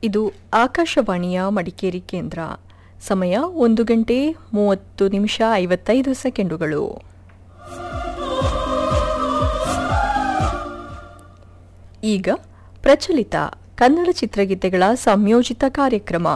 ಇದು ಆಕಾಶವಾಣಿಯ ಮಡಿಕೇರಿ ಕೇಂದ್ರ ಸಮಯ ಒಂದು ಗಂಟೆ ಮೂವತ್ತು ನಿಮಿಷ ಐವತ್ತೈದು ಸೆಕೆಂಡುಗಳು ಈಗ ಪ್ರಚಲಿತ ಕನ್ನಡ ಚಿತ್ರಗೀತೆಗಳ ಸಂಯೋಜಿತ ಕಾರ್ಯಕ್ರಮ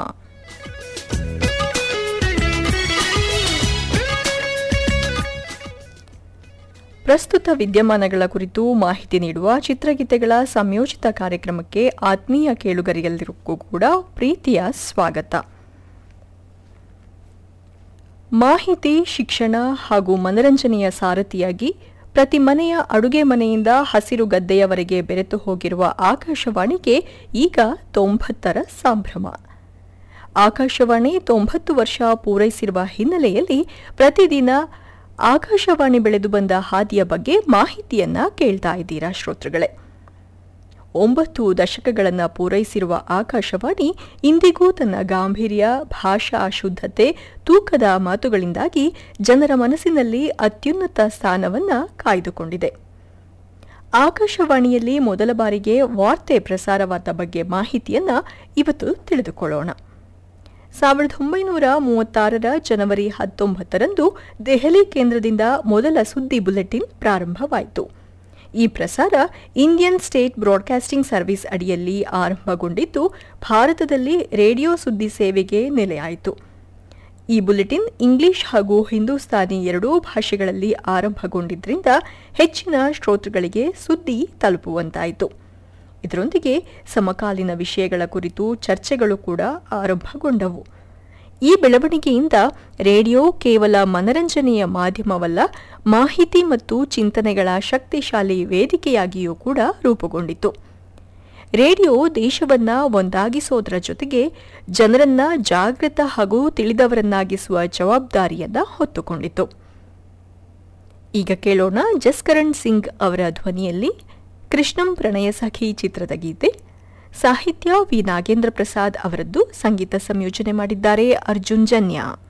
ಪ್ರಸ್ತುತ ವಿದ್ಯಮಾನಗಳ ಕುರಿತು ಮಾಹಿತಿ ನೀಡುವ ಚಿತ್ರಗೀತೆಗಳ ಸಂಯೋಜಿತ ಕಾರ್ಯಕ್ರಮಕ್ಕೆ ಆತ್ಮೀಯ ಕೇಳುಗರಿಗೆಲ್ಲರಿಗೂ ಕೂಡ ಪ್ರೀತಿಯ ಸ್ವಾಗತ ಮಾಹಿತಿ ಶಿಕ್ಷಣ ಹಾಗೂ ಮನರಂಜನೆಯ ಸಾರಥಿಯಾಗಿ ಪ್ರತಿ ಮನೆಯ ಅಡುಗೆ ಮನೆಯಿಂದ ಹಸಿರು ಗದ್ದೆಯವರೆಗೆ ಬೆರೆತು ಹೋಗಿರುವ ಆಕಾಶವಾಣಿಗೆ ಈಗ ತೊಂಬತ್ತರ ಸಂಭ್ರಮ ಆಕಾಶವಾಣಿ ತೊಂಬತ್ತು ವರ್ಷ ಪೂರೈಸಿರುವ ಹಿನ್ನೆಲೆಯಲ್ಲಿ ಪ್ರತಿದಿನ ಆಕಾಶವಾಣಿ ಬೆಳೆದು ಬಂದ ಹಾದಿಯ ಬಗ್ಗೆ ಮಾಹಿತಿಯನ್ನ ಕೇಳ್ತಾ ಇದ್ದೀರಾ ಶ್ರೋತೃಗಳೇ ಒಂಬತ್ತು ದಶಕಗಳನ್ನು ಪೂರೈಸಿರುವ ಆಕಾಶವಾಣಿ ಇಂದಿಗೂ ತನ್ನ ಗಾಂಭೀರ್ಯ ಭಾಷಾ ಶುದ್ಧತೆ ತೂಕದ ಮಾತುಗಳಿಂದಾಗಿ ಜನರ ಮನಸ್ಸಿನಲ್ಲಿ ಅತ್ಯುನ್ನತ ಸ್ಥಾನವನ್ನ ಕಾಯ್ದುಕೊಂಡಿದೆ ಆಕಾಶವಾಣಿಯಲ್ಲಿ ಮೊದಲ ಬಾರಿಗೆ ವಾರ್ತೆ ಪ್ರಸಾರವಾದ ಬಗ್ಗೆ ಮಾಹಿತಿಯನ್ನ ಇವತ್ತು ತಿಳಿದುಕೊಳ್ಳೋಣ ಸಾವಿರದ ಒಂಬೈನೂರ ಮೂವತ್ತಾರರ ಜನವರಿ ಹತ್ತೊಂಬತ್ತರಂದು ದೆಹಲಿ ಕೇಂದ್ರದಿಂದ ಮೊದಲ ಸುದ್ದಿ ಬುಲೆಟಿನ್ ಪ್ರಾರಂಭವಾಯಿತು ಈ ಪ್ರಸಾರ ಇಂಡಿಯನ್ ಸ್ಟೇಟ್ ಬ್ರಾಡ್ಕಾಸ್ಟಿಂಗ್ ಸರ್ವಿಸ್ ಅಡಿಯಲ್ಲಿ ಆರಂಭಗೊಂಡಿದ್ದು ಭಾರತದಲ್ಲಿ ರೇಡಿಯೋ ಸುದ್ದಿ ಸೇವೆಗೆ ನೆಲೆಯಾಯಿತು ಈ ಬುಲೆಟಿನ್ ಇಂಗ್ಲಿಷ್ ಹಾಗೂ ಹಿಂದೂಸ್ತಾನಿ ಎರಡೂ ಭಾಷೆಗಳಲ್ಲಿ ಆರಂಭಗೊಂಡಿದ್ದರಿಂದ ಹೆಚ್ಚಿನ ಶ್ರೋತೃಗಳಿಗೆ ಸುದ್ದಿ ತಲುಪುವಂತಾಯಿತು ಇದರೊಂದಿಗೆ ಸಮಕಾಲೀನ ವಿಷಯಗಳ ಕುರಿತು ಚರ್ಚೆಗಳು ಕೂಡ ಆರಂಭಗೊಂಡವು ಈ ಬೆಳವಣಿಗೆಯಿಂದ ರೇಡಿಯೋ ಕೇವಲ ಮನರಂಜನೆಯ ಮಾಧ್ಯಮವಲ್ಲ ಮಾಹಿತಿ ಮತ್ತು ಚಿಂತನೆಗಳ ಶಕ್ತಿಶಾಲಿ ವೇದಿಕೆಯಾಗಿಯೂ ಕೂಡ ರೂಪುಗೊಂಡಿತು ರೇಡಿಯೋ ದೇಶವನ್ನ ಒಂದಾಗಿಸೋದರ ಜೊತೆಗೆ ಜನರನ್ನ ಜಾಗೃತ ಹಾಗೂ ತಿಳಿದವರನ್ನಾಗಿಸುವ ಜವಾಬ್ದಾರಿಯನ್ನ ಹೊತ್ತುಕೊಂಡಿತು ಈಗ ಕೇಳೋಣ ಜಸ್ಕರಣ್ ಸಿಂಗ್ ಅವರ ಧ್ವನಿಯಲ್ಲಿ ಕೃಷ್ಣಂ ಪ್ರಣಯ ಸಖಿ ಚಿತ್ರದ ಗೀತೆ ಸಾಹಿತ್ಯ ವಿ ನಾಗೇಂದ್ರ ಪ್ರಸಾದ್ ಅವರದ್ದು ಸಂಗೀತ ಸಂಯೋಜನೆ ಮಾಡಿದ್ದಾರೆ ಅರ್ಜುನ್ ಜನ್ಯ